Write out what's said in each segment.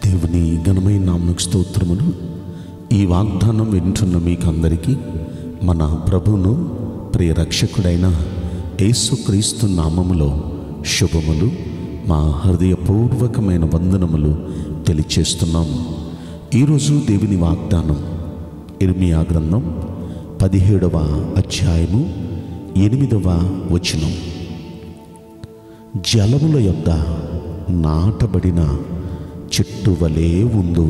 దేవుని ఘనమైన నామకు స్తోత్రములు ఈ వాగ్దానం వింటున్న మీకందరికీ మన ప్రభువును ప్రియ రక్షకుడైన యేసుక్రీస్తు నామములో శుభములు మా హృదయపూర్వకమైన వందనములు తెలియచేస్తున్నాం ఈరోజు దేవుని వాగ్దానం ఇర్మియా గ్రంథం పదిహేడవ అధ్యాయము ఎనిమిదవ వచనం జలముల యొద్ద నాటబడిన చెట్టు వలె ఉండు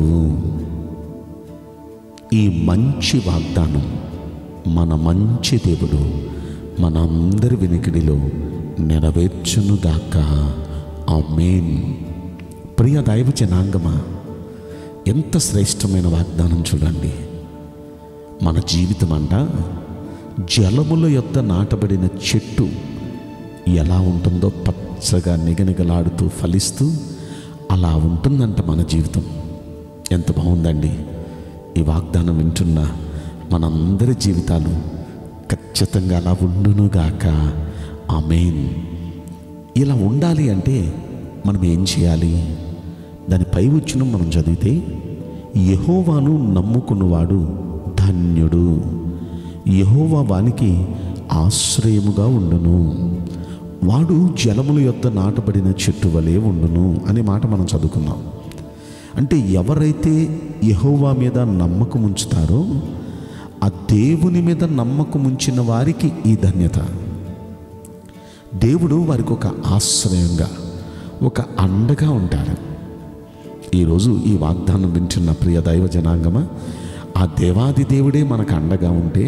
ఈ మంచి వాగ్దానం మన మంచి దేవుడు మనందరి వెనుకడిలో నెరవేర్చునుగాక ఆమేన్ ప్రియ దైవ జనాంగమా ఎంత శ్రేష్టమైన వాగ్దానం చూడండి మన జీవితం అంట జలముల యొద్ద నాటబడిన చెట్టు ఎలా ఉంటుందో పచ్చగా నిగనిగలాడుతూ ఫలిస్తూ అలా ఉంటుందంట మన జీవితం ఎంత బాగుందండి ఈ వాగ్దానం వింటున్న మనందరి జీవితాలు ఖచ్చితంగా అలా ఉండునుగాక ఆమెన్ ఇలా ఉండాలి అంటే మనం ఏం చేయాలి దాని పై వచ్చిన మనం చదివితే యహోవాను నమ్ముకున్నవాడు ధన్యుడు యహోవా వానికి ఆశ్రయముగా ఉండును వాడు జలముల యొద్ద నాటబడిన చెట్టు వలె ఉండును అనే మాట మనం చదువుకున్నాం అంటే ఎవరైతే యహోవా మీద నమ్మకం ఉంచుతారో ఆ దేవుని మీద నమ్మకం ఉంచిన వారికి ఈ ధన్యత దేవుడు వారికి ఒక ఆశ్రయంగా ఒక అండగా ఉంటారు ఈరోజు ఈ వాగ్దానం వింటున్న ప్రియ దైవ జనాంగమా ఆ దేవాది దేవుడే మనకు అండగా ఉంటే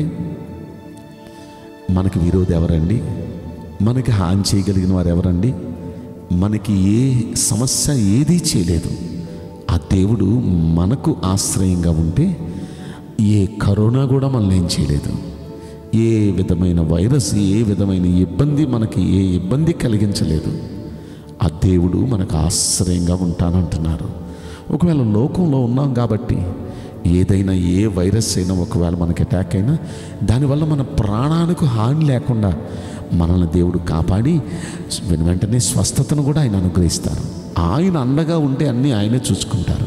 మనకి విరోధి ఎవరండి మనకి హాని చేయగలిగిన వారు ఎవరండి మనకి ఏ సమస్య ఏదీ చేయలేదు ఆ దేవుడు మనకు ఆశ్రయంగా ఉంటే ఏ కరోనా కూడా మనల్ని ఏం చేయలేదు ఏ విధమైన వైరస్ ఏ విధమైన ఇబ్బంది మనకి ఏ ఇబ్బంది కలిగించలేదు ఆ దేవుడు మనకు ఆశ్రయంగా ఉంటానంటున్నారు ఒకవేళ లోకంలో ఉన్నాం కాబట్టి ఏదైనా ఏ వైరస్ అయినా ఒకవేళ మనకి అటాక్ అయినా దానివల్ల మన ప్రాణానికి హాని లేకుండా మనల్ని దేవుడు కాపాడి వెను వెంటనే స్వస్థతను కూడా ఆయన అనుగ్రహిస్తారు ఆయన అండగా ఉంటే అన్నీ ఆయనే చూసుకుంటారు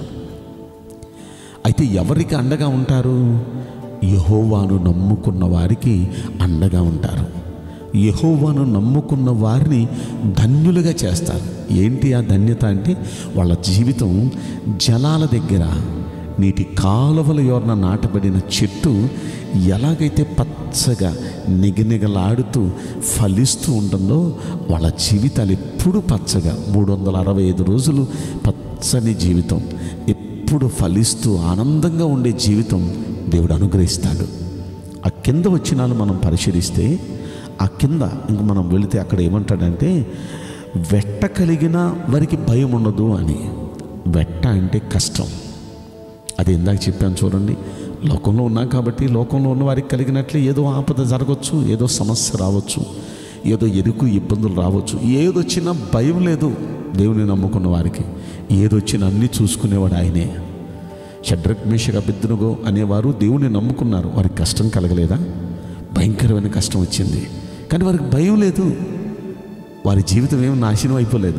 అయితే ఎవరికి అండగా ఉంటారు యహోవాను నమ్ముకున్న వారికి అండగా ఉంటారు యహోవాను నమ్ముకున్న వారిని ధన్యులుగా చేస్తారు ఏంటి ఆ ధన్యత అంటే వాళ్ళ జీవితం జలాల దగ్గర నీటి కాలువల యోర్న నాటబడిన చెట్టు ఎలాగైతే పచ్చగా నిగనిగలాడుతూ ఫలిస్తూ ఉంటుందో వాళ్ళ జీవితాలు ఎప్పుడు పచ్చగా మూడు వందల అరవై ఐదు రోజులు పచ్చని జీవితం ఎప్పుడు ఫలిస్తూ ఆనందంగా ఉండే జీవితం దేవుడు అనుగ్రహిస్తాడు ఆ కింద వచ్చినాలు మనం పరిశీలిస్తే ఆ కింద ఇంక మనం వెళితే అక్కడ ఏమంటాడంటే వెట్ట కలిగిన వారికి భయం ఉండదు అని వెట్ట అంటే కష్టం అది ఇందాక చెప్పాను చూడండి లోకంలో ఉన్నాం కాబట్టి లోకంలో ఉన్న వారికి కలిగినట్లే ఏదో ఆపద జరగవచ్చు ఏదో సమస్య రావచ్చు ఏదో ఎరుకు ఇబ్బందులు రావచ్చు ఏదొచ్చినా భయం లేదు దేవుని నమ్ముకున్న వారికి ఏదొచ్చినా అన్నీ చూసుకునేవాడు ఆయనే షడ్రక్ మేషక బిద్దునుగో అనేవారు దేవుని నమ్ముకున్నారు వారికి కష్టం కలగలేదా భయంకరమైన కష్టం వచ్చింది కానీ వారికి భయం లేదు వారి జీవితం ఏమి నాశనం అయిపోలేదు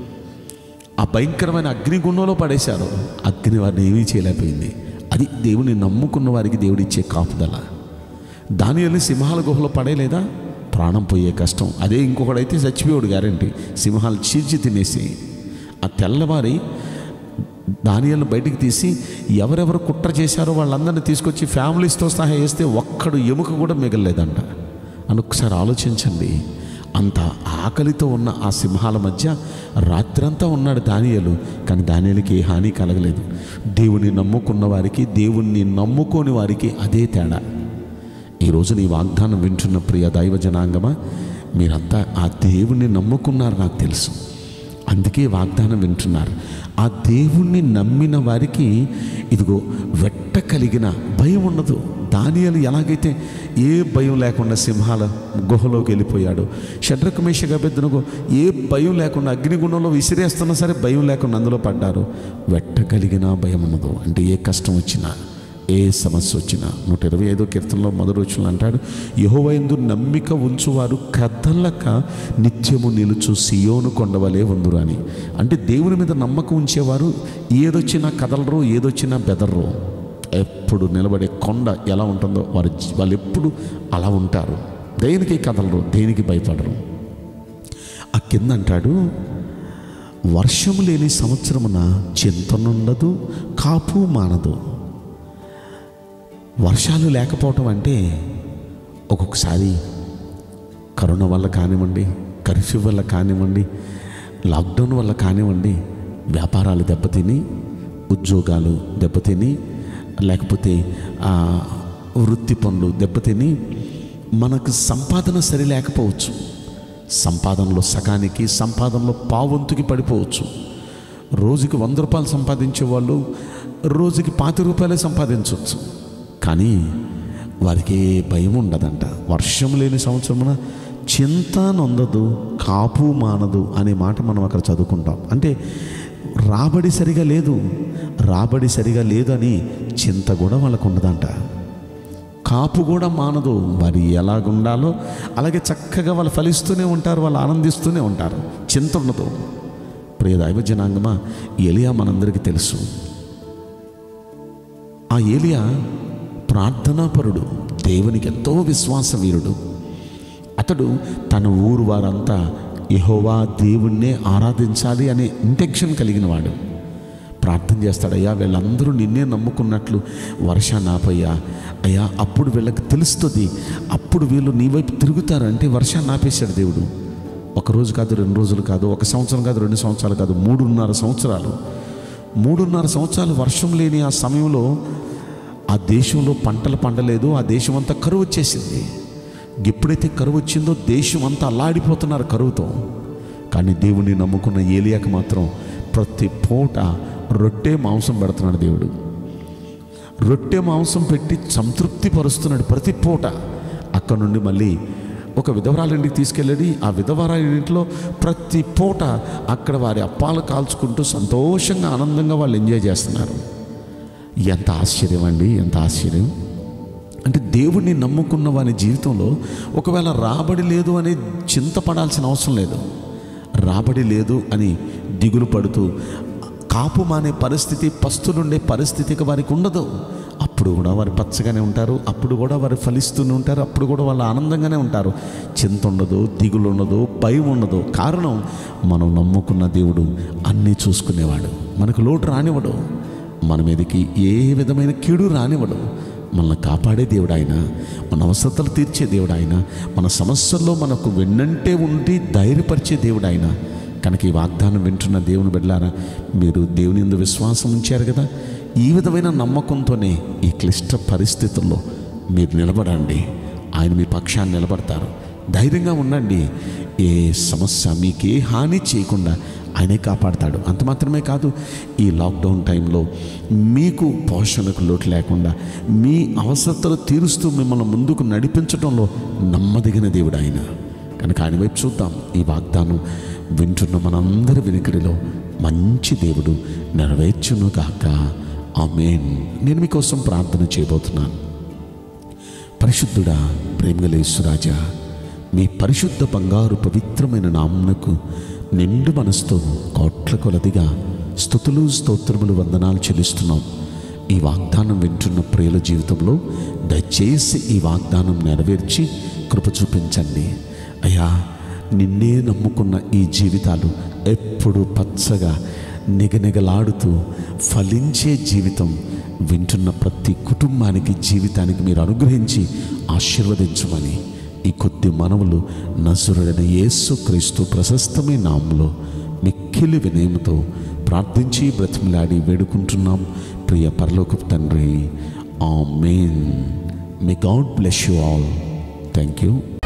ఆ భయంకరమైన అగ్నిగుండంలో పడేశారు అగ్ని వారిని ఏమీ చేయలేకపోయింది అది దేవుని నమ్ముకున్న వారికి దేవుడిచ్చే కాపుదల దానియల్ని సింహాల గుహలో పడేలేదా ప్రాణం పోయే కష్టం అదే ఇంకొకడైతే చచ్చిపోయాడు గ్యారంటీ సింహాలు చీల్చి తినేసి ఆ తెల్లవారి దానియల్ని బయటికి తీసి ఎవరెవరు కుట్ర చేశారో వాళ్ళందరినీ తీసుకొచ్చి ఫ్యామిలీస్తో సహా వేస్తే ఒక్కడు ఎముక కూడా మిగలలేదంట అని ఒకసారి ఆలోచించండి అంత ఆకలితో ఉన్న ఆ సింహాల మధ్య రాత్రంతా ఉన్నాడు దానియలు కానీ దానియలకి ఏ హాని కలగలేదు దేవుని నమ్ముకున్న వారికి దేవుణ్ణి నమ్ముకోని వారికి అదే తేడా ఈరోజు నీ వాగ్దానం వింటున్న ప్రియ దైవ జనాంగమా మీరంతా ఆ దేవుణ్ణి నమ్ముకున్నారు నాకు తెలుసు అందుకే వాగ్దానం వింటున్నారు ఆ దేవుణ్ణి నమ్మిన వారికి ఇదిగో వెట్ట కలిగిన భయం ఉండదు దానియలు ఎలాగైతే ఏ భయం లేకుండా సింహాల గుహలోకి వెళ్ళిపోయాడు షడ్రక మేషగా పెద్దనుకో ఏ భయం లేకుండా అగ్నిగుండంలో విసిరేస్తున్నా సరే భయం లేకుండా అందులో పడ్డారు వెట్ట కలిగిన భయం ఉండదు అంటే ఏ కష్టం వచ్చినా ఏ సమస్య వచ్చినా నూట ఇరవై ఐదో కీర్తనలో మొదటి వచ్చిన అంటాడు యహోవైందు నమ్మిక ఉంచువారు కదలక నిత్యము నిలుచు సియోను కొండవలే ఉందురు అని అంటే దేవుని మీద నమ్మకం ఉంచేవారు ఏదొచ్చినా కదలరు ఏదొచ్చినా బెదర్రు ఎప్పుడు నిలబడే కొండ ఎలా ఉంటుందో వారు జీ- వాళ్ళు ఎప్పుడు అలా ఉంటారు దేనికి కదలరు దేనికి భయపడరు ఆ కింద అంటాడు వర్షము లేని సంవత్సరమున చింతనుండదు కాపు మానదు వర్షాలు లేకపోవటం అంటే ఒక్కొక్కసారి కరోనా వల్ల కానివ్వండి కర్ఫ్యూ వల్ల కానివ్వండి లాక్డౌన్ వల్ల కానివ్వండి వ్యాపారాలు దెబ్బతిని ఉద్యోగాలు దెబ్బతిని లేకపోతే ఆ, వృత్తి పనులు దెబ్బతిని మనకు సంపాదన సరి లేకపోవచ్చు సంపాదనలో సగానికి సంపాదనలో పావంతుకి పడిపోవచ్చు రోజుకి వంద రూపాయలు సంపాదించే వాళ్ళు రోజుకి పాతి రూపాయలే సంపాదించవచ్చు కానీ వారికి ఏ భయం ఉండదంట వర్షం లేని సంవత్సరమున చింత నొందదు కాపు మానదు అనే మాట మనం అక్కడ చదువుకుంటాం అంటే రాబడి సరిగా లేదు రాబడి సరిగా లేదు అని చింత కూడా వాళ్ళకు ఉండదంట కాపు కూడా మానదు మరి ఎలాగుండాలో అలాగే చక్కగా వాళ్ళు ఫలిస్తూనే ఉంటారు వాళ్ళు ఆనందిస్తూనే ఉంటారు చింత ఉండదు ప్రియ దైవ జనాంగమా ఎలియా మనందరికీ తెలుసు ఆ ఏలియా ప్రార్థనాపరుడు దేవునికి ఎంతో విశ్వాస వీరుడు అతడు తన ఊరు వారంతా యెహోవా దేవుణ్ణే ఆరాధించాలి అనే ఇంటెన్షన్ కలిగిన వాడు ప్రార్థన చేస్తాడయ్యా వీళ్ళందరూ నిన్నే నమ్ముకున్నట్లు వర్షాన్ని ఆపయ్యా అయ్యా అప్పుడు వీళ్ళకి తెలుస్తుంది అప్పుడు వీళ్ళు నీ వైపు తిరుగుతారంటే వర్షాన్ని ఆపేశాడు దేవుడు ఒక రోజు కాదు రెండు రోజులు కాదు ఒక సంవత్సరం కాదు రెండు సంవత్సరాలు కాదు మూడున్నర సంవత్సరాలు మూడున్నర సంవత్సరాలు వర్షం లేని ఆ సమయంలో ఆ దేశంలో పంటలు పండలేదు ఆ దేశం అంతా కరువు వచ్చేసింది ఎప్పుడైతే కరువు వచ్చిందో దేశం అంతా అల్లాడిపోతున్నారు కరువుతో కానీ దేవుని నమ్ముకున్న ఏలియాకి మాత్రం ప్రతి పూట రొట్టె మాంసం పెడుతున్నాడు దేవుడు రొట్టె మాంసం పెట్టి సంతృప్తి పరుస్తున్నాడు ప్రతి పూట అక్కడ నుండి మళ్ళీ ఒక విధవరాలింటికి తీసుకెళ్ళి ఆ విధవరాలింట్లో ప్రతి పూట అక్కడ వారి అప్పాలు కాల్చుకుంటూ సంతోషంగా ఆనందంగా వాళ్ళు ఎంజాయ్ చేస్తున్నారు ఎంత ఆశ్చర్యం అండి ఎంత ఆశ్చర్యం అంటే దేవుణ్ణి నమ్ముకున్న వారి జీవితంలో ఒకవేళ రాబడి లేదు అని చింతపడాల్సిన అవసరం లేదు రాబడి లేదు అని దిగులు పడుతూ కాపు మానే పరిస్థితి పస్తులుండే పరిస్థితికి వారికి ఉండదు అప్పుడు కూడా వారు పచ్చగానే ఉంటారు అప్పుడు కూడా వారు ఫలిస్తూనే ఉంటారు అప్పుడు కూడా వాళ్ళు ఆనందంగానే ఉంటారు చింత ఉండదు దిగులు ఉండదు భయం ఉండదు కారణం మనం నమ్ముకున్న దేవుడు అన్నీ చూసుకునేవాడు మనకు లోటు రానివ్వడు మన మీదకి ఏ విధమైన కీడు రానివ్వడు మనల్ని కాపాడే దేవుడు ఆయన మన అవసరతలు తీర్చే దేవుడు ఆయన మన సమస్యల్లో మనకు వెన్నంటే ఉండి ధైర్యపరిచే దేవుడు ఆయన కనుక ఈ వాగ్దానం వింటున్న దేవుని బిడ్డలారా మీరు దేవుని ఎందు విశ్వాసం ఉంచారు కదా ఈ విధమైన నమ్మకంతోనే ఈ క్లిష్ట పరిస్థితుల్లో మీరు నిలబడండి ఆయన మీ పక్షాన్ని నిలబడతారు ధైర్యంగా ఉండండి ఏ సమస్య మీకే హాని చేయకుండా ఆయనే కాపాడతాడు అంత మాత్రమే కాదు ఈ లాక్డౌన్ టైంలో మీకు పోషణకు లోటు లేకుండా మీ అవసరతలు తీరుస్తూ మిమ్మల్ని ముందుకు నడిపించడంలో నమ్మదగిన దేవుడు ఆయన కనుక ఆయన వైపు చూద్దాం ఈ వాగ్దానం వింటున్న మనందరి వినికిడిలో మంచి దేవుడు నెరవేర్చును గాక ఆమేన్ నేను మీకోసం ప్రార్థన చేయబోతున్నాను పరిశుద్ధుడా ప్రేమగలేశ్వరాజా మీ పరిశుద్ధ బంగారు పవిత్రమైన నామునకు నిండు మనసుతో కోట్ల కొలదిగా స్థుతులు స్తోత్రములు వందనాలు చెల్లిస్తున్నాం ఈ వాగ్దానం వింటున్న ప్రియుల జీవితంలో దయచేసి ఈ వాగ్దానం నెరవేర్చి కృప చూపించండి అయ్యా నిన్నే నమ్ముకున్న ఈ జీవితాలు ఎప్పుడు పచ్చగా నిగనిగలాడుతూ ఫలించే జీవితం వింటున్న ప్రతి కుటుంబానికి జీవితానికి మీరు అనుగ్రహించి ఆశీర్వదించమని ఈ కొద్ది మనవులు నసురుడైన యేసు క్రీస్తు ప్రశస్తమైన నామంలో మిక్కిలి వినయముతో ప్రార్థించి బ్రతిమలాడి వేడుకుంటున్నాం ప్రియ పరలోకపు తండ్రి amen may God bless you all thank you